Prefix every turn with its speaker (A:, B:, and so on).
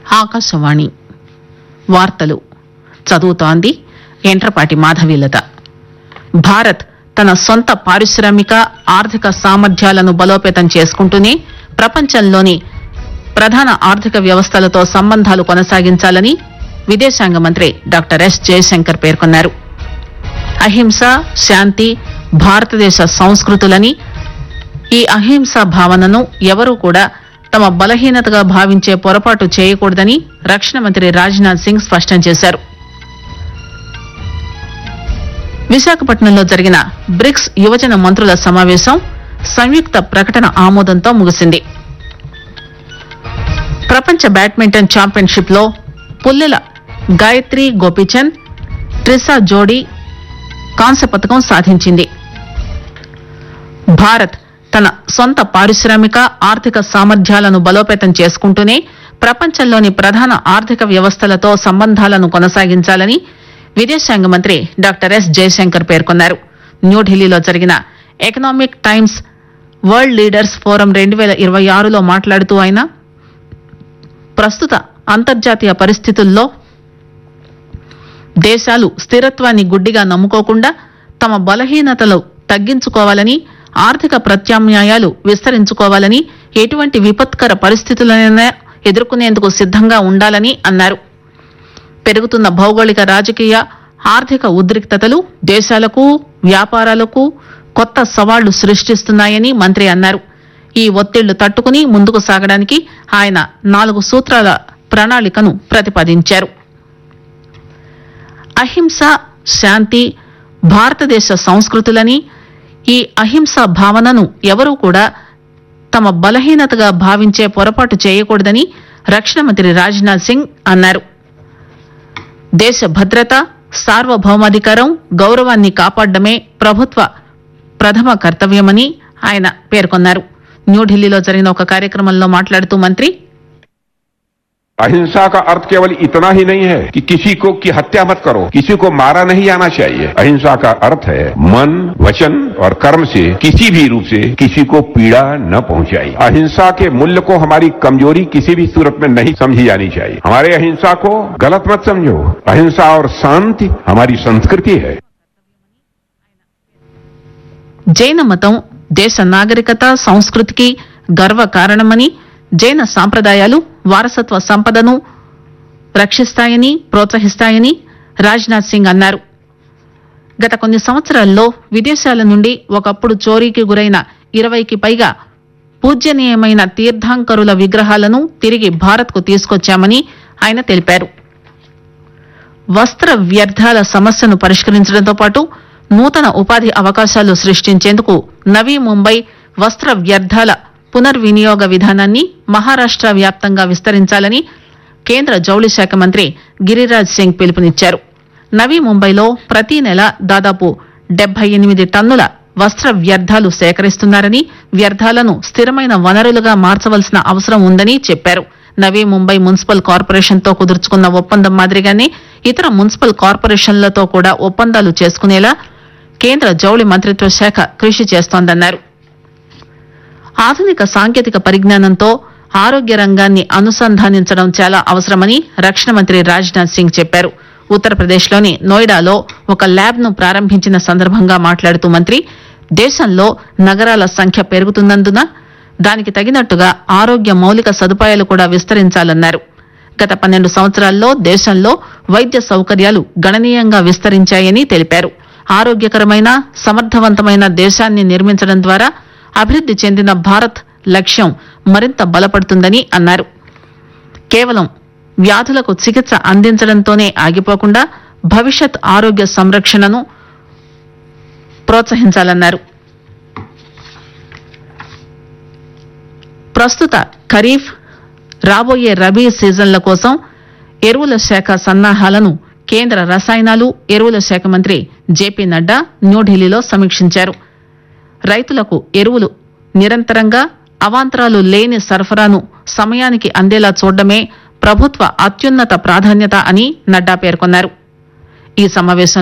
A: ఆకాశవాణి వార్తలు చదువుతోంది ఎంట్రపాటి మాధవీలత భారత్ తన సొంత పారిశ్రామిక ఆర్థిక సామర్థ్యాలను బలోపేతం చేసుకుంటూనే ప్రపంచంలోని ప్రధాన ఆర్థిక వ్యవస్థలతో సంబంధాలు కొనసాగించాలని విదేశాంగ మంత్రి డాక్టర్ ఎస్ జయశంకర్ పేర్కొన్నారు అహింస శాంతి భారతదేశ సంస్కృతులని ఈ అహింసా భావనను ఎవరూ కూడా తమ బలహీనతగా భావించే పొరపాటు చేయకూడదని రక్షణ మంత్రి రాజ్నాథ్ సింగ్ స్పష్టం చేశారు విశాఖపట్నంలో జరిగిన బ్రిక్స్ యువజన మంత్రుల సమావేశం సంయుక్త ప్రకటన ఆమోదంతో ముగిసింది ప్రపంచ బ్యాడ్మింటన్ ఛాంపియన్షిప్ లో పుల్లెల గాయత్రి గోపీచంద్ ట్రిసా జోడీ కాంస్య పథకం సాధించింది భారత్ తన సొంత పారిశ్రామిక ఆర్థిక సామర్థ్యాలను బలోపేతం చేసుకుంటూనే ప్రపంచంలోని ప్రధాన ఆర్థిక వ్యవస్థలతో సంబంధాలను కొనసాగించాలని విదేశాంగ మంత్రి డాక్టర్ ఎస్ జయశంకర్ పేర్కొన్నారు న్యూఢిల్లీలో జరిగిన Economic Times World Leaders Forum రెండు వేల ఇరవై ఆరులో మాట్లాడుతూ ఆయన ప్రస్తుత అంతర్జాతీయ పరిస్థితుల్లో దేశాలు స్థిరత్వాన్ని గుడ్డిగా నమ్ముకోకుండా తమ బలహీనతలు తగ్గించుకోవాలని ఆర్థిక ప్రత్యామ్నాయాలు విస్తరించుకోవాలని ఎటువంటి విపత్కర పరిస్థితులనైనా ఎదుర్కొనేందుకు సిద్దంగా ఉండాలని అన్నారు పెరుగుతున్న భౌగోళిక రాజకీయ ఆర్థిక ఉద్రిక్తతలు దేశాలకు వ్యాపారాలకు కొత్త సవాళ్లు సృష్టిస్తున్నాయని మంత్రి అన్నారు ఈ ఒత్తిళ్లు తట్టుకుని ముందుకు సాగడానికి ఆయన నాలుగు సూత్రాల ప్రణాళికను ప్రతిపాదించారు అహింస శాంతి భారతదేశ సంస్కృతులని ఈ అహింసా భావనను ఎవరూ కూడా తమ బలహీనతగా భావించే పొరపాటు చేయకూడదని రక్షణ మంత్రి రాజ్నాథ్ సింగ్ అన్నారు దేశ భద్రత సార్వభౌమాధికారం గౌరవాన్ని కాపాడడమే ప్రభుత్వ ప్రథమ కర్తవ్యమని ఆయన పేర్కొన్నారు న్యూఢిల్లీలో జరిగిన ఒక కార్యక్రమంలో మాట్లాడుతూ మంత్రి
B: अहिंसा का अर्थ केवल इतना ही नहीं है कि किसी को की हत्या मत करो किसी को मारा नहीं आना चाहिए अहिंसा का अर्थ है मन वचन और कर्म से किसी भी रूप से किसी को पीड़ा न पहुंचाई अहिंसा के मूल्य को हमारी कमजोरी किसी भी सूरत में नहीं समझी जानी चाहिए हमारे अहिंसा को गलत मत समझो अहिंसा और शांति हमारी संस्कृति है
A: జైన మతం దేశ నాగరికత సంస్కృతికి గర్వ కారణమని జైన సాంప్రదాయాలు వారసత్వ సంపదను రక్షిస్తాయని ప్రోత్సహిస్తాయని రాజ్నాథ్ సింగ్ అన్నారు గత కొన్ని సంవత్సరాల్లో విదేశాల నుండి ఒకప్పుడు చోరీకి గురైన ఇరవైకి పైగా పూజ్యనీయమైన తీర్థాంకరుల విగ్రహాలను తిరిగి భారత్కు తీసుకొచ్చామని ఆయన తెలిపారు వస్త్ర వ్యర్థాల సమస్యను పరిష్కరించడంతో పాటు నూతన ఉపాధి అవకాశాలు సృష్టించేందుకు నవీ ముంబై వస్త్ర వ్యర్థాల పునర్వినియోగ విధానాన్ని మహారాష్ట వ్యాప్తంగా విస్తరించాలని కేంద్ర జౌళి శాఖ మంత్రి గిరిరాజ్ సింగ్ పిలుపునిచ్చారు నవీ ముంబైలో ప్రతి నెల దాదాపు డెబ్బై ఎనిమిది టన్నుల వస్త్ర వ్యర్థాలు సేకరిస్తున్నారని వ్యర్థాలను స్థిరమైన వనరులుగా మార్చవలసిన అవసరం ఉందని చెప్పారు నవీ ముంబై మున్సిపల్ కార్పొరేషన్ తో కుదుర్చుకున్న ఒప్పందం మాదిరిగానే ఇతర మున్సిపల్ కార్పొరేషన్లతో కూడా ఒప్పందాలు చేసుకునేలా కేంద్ర జౌళి మంత్రిత్వ శాఖ కృషి చేస్తోందన్నారు ఆధునిక సాంకేతిక పరిజ్ఞానంతో ఆరోగ్య రంగాన్ని అనుసంధానించడం చాలా అవసరమని రక్షణ మంత్రి రాజ్నాథ్ సింగ్ చెప్పారు ఉత్తరప్రదేశ్లోని నోయిడాలో ఒక ల్యాబ్ ను ప్రారంభించిన సందర్భంగా మాట్లాడుతూ మంత్రి దేశంలో నగరాల సంఖ్య పెరుగుతున్నందున దానికి తగినట్టుగా ఆరోగ్య మౌలిక సదుపాయాలు కూడా విస్తరించాలన్నారు గత పన్నెండు సంవత్సరాల్లో దేశంలో వైద్య సౌకర్యాలు గణనీయంగా విస్తరించాయని తెలిపారు ఆరోగ్యకరమైన సమర్థవంతమైన దేశాన్ని నిర్మించడం ద్వారా అభివృద్ది చెందిన భారత్ లక్ష్యం మరింత బలపడుతుందని అన్నారు కేవలం వ్యాధులకు చికిత్స అందించడంతోనే ఆగిపోకుండా భవిష్యత్ ఆరోగ్య సంరక్షణను ప్రోత్సహించాలన్నారు ప్రస్తుత ఖరీఫ్ రాబోయే రబీ సీజన్ల కోసం ఎరువుల శాఖ సన్నాహాలను కేంద్ర రసాయనాలు ఎరువుల శాఖ మంత్రి జేపీ నడ్డా న్యూఢిల్లీలో సమీక్షించారు రైతులకు ఎరువులు నిరంతరంగా అవాంతరాలు లేని సరఫరాను సమయానికి అందేలా చూడడమే ప్రభుత్వ అత్యున్నత ప్రాధాన్యత అని నడ్డా పేర్కొన్నారు ఈ సమావేశంలో